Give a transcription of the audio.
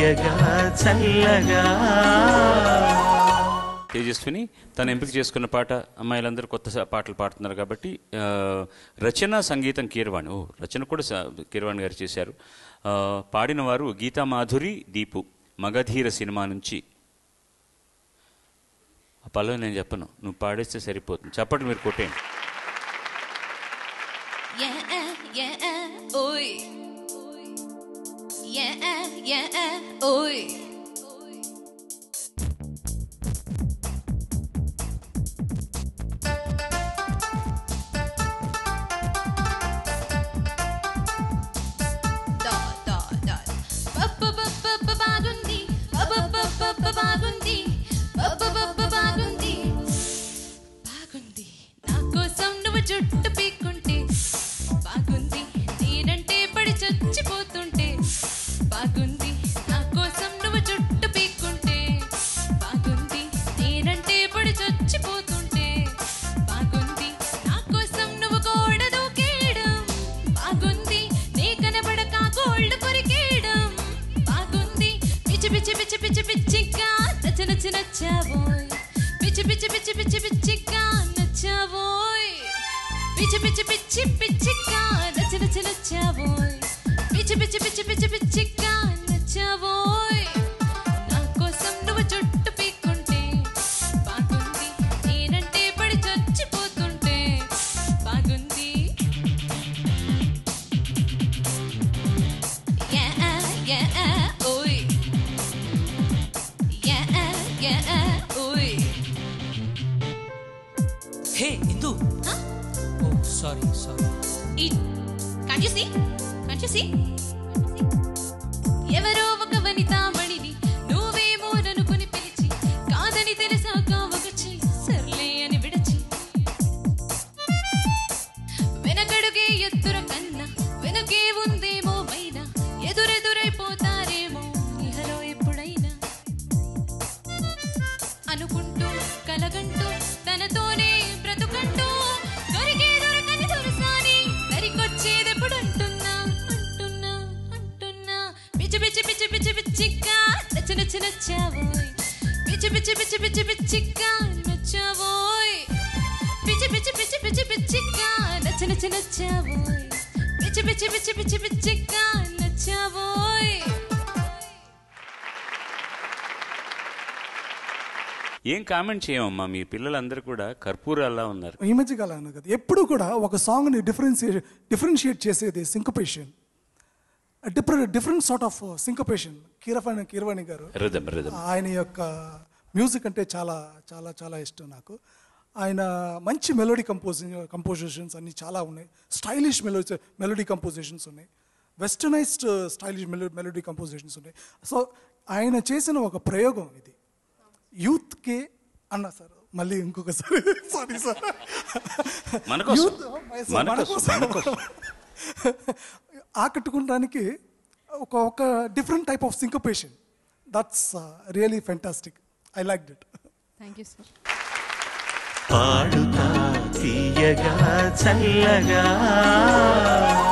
తీయగా చల్లగా తేజస్విని తను ఎంపిక చేసుకున్న పాట అమ్మాయిలందరూ కొత్త స- పాటలు పాడుతున్నారు కాబట్టి ఆ, రచన సంగీతం కీరవాణి ఓ రచన కూడా స- కీరవాణి గారు చేశారు ఆ, పాడిన వారు గీతా మాధురి దీపు మగధీర సినిమా నుంచి ఆ పల్లవి నేను చెప్పను నువ్వు పాడేస్తే సరిపోతుంది చెప్పండి మీరు కొట్టేయండి Yeah, yeah, oi. Yeah, yeah, oi. Da, da, da. Ba, ba, ba, ba, ba, బాగుంది Ba, ba, ba, ba, ba, బాగుంది Ba, ba, ba, ba, బాగుంది బాగుంది నా కోసం నువ్వు జుట్టు పీక్కుంటే బాగుంది నేనంటే పడి చచ్చిపోతుంటే బాగుంది నా కోసం నువ్వు జుట్టు పీక్కుంటే బాగుంది నేనంటే పడి చచ్చిపోతుంటే బాగుంది నా కోసం నువ్వు గోడ దూకేయడం బాగుంది నీ కనబడక గోల్డ్ కొరికేయడం బాగుంది పిచ్చి పిచ్చి పిచ్చి పిచ్చి పిచ్చిగా నచ్చ నచ్చ నచ్చావోయ్ పిచ్చి పిచ్చి పిచ్చి పిచ్చి పిచ్చిగా నచ్చావోయ్ పిచ్చి పిచ్చి పిచ్చి పిచ్చిగా నచ్చ నచ్చ నచ్చావోయ్ పిచ్చి పిచ్చి పిచ్చి పిచ్చి పిచ్చిగా నచ్చావోయ్ నా కోసం నువ్వు జుట్టు పీక్కుంటే బాగుంది నేనంటే పడి చచ్చిపోతుంటే బాగుంది Yeah, yeah, oi. Yeah, yeah, oi. Hey Indu Huh? Oh sorry sorry It. Can't you see? Can't you see? ఎవరో ఒక వనితామణిని నువ్వేమో ననుకుని పిలిచి కాదని తెలిసాక ఒకచి సర్లే అని విడచి వెనకడుగే ఎత్తుర కన్నా వెనకే ఉందేమో పైన ఎదురెదురైపోతారేమో ఇహలో ఎప్పుడైనా అనుకుంటూ కలగంటూ తనతోనే బ్రతుకంటూ దొరికే దొరకని దొరసాని దరికొచ్చేదెప్పుడు అంటున్నా అంటున్నా అంటున్నా పిచ్చి పిచ్చి పిచ్చి పిచ్చి పిచ్చిగా నచ్చ నచ్చ నచ్చావోయ్ పిచ్చి పిచ్చి పిచ్చి పిచ్చి పిచ్చిగా నచ్చావోయ్ పిచ్చి పిచ్చి పిచ్చి పిచ్చి పిచ్చిగా నచ్చ నచ్చ నచ్చావోయ్ పిచ్చి పిచ్చి పిచ్చి పిచ్చి పిచ్చిగా నచ్చావోయ్ ఏం కామెంట్ చేయమమ్మా మీ పిల్లలందరూ కూడా కర్పూరాల్లా ఉన్నారు ఈ మధ్య కాలం కదా ఎప్పుడు కూడా ఒక సాంగ్ని డిఫరెన్షియేట్ డిఫరెన్షియేట్ చేసేది syncopation different different sort of syncopation Keeravani Keeravani garu rhythm rhythm ఆయన యొక్క మ్యూజిక్ అంటే చాలా చాలా చాలా ఇష్టం నాకు ఆయన మంచి మెలోడీ కంపోజింగ్ కంపోజిషన్స్ అన్నీ చాలా ఉన్నాయి స్టైలిష్ మెలోడీ మెలోడీ కంపోజిషన్స్ ఉన్నాయి westernized stylish mellow melody compositions ఉన్నాయి సో ఆయన చేసిన ఒక ప్రయోగం ఇది యూత్కి అన్న సార్ మళ్ళీ ఇంకొకసారి సారీ సార్ మన కోసం. యూత్ మన కోసం, మన కోసం. ఆకట్టుకోవడానికి ఒక ఒక different type of syncopation that's really fantastic I like it thank you sir Paduta Theeyaga చల్లగా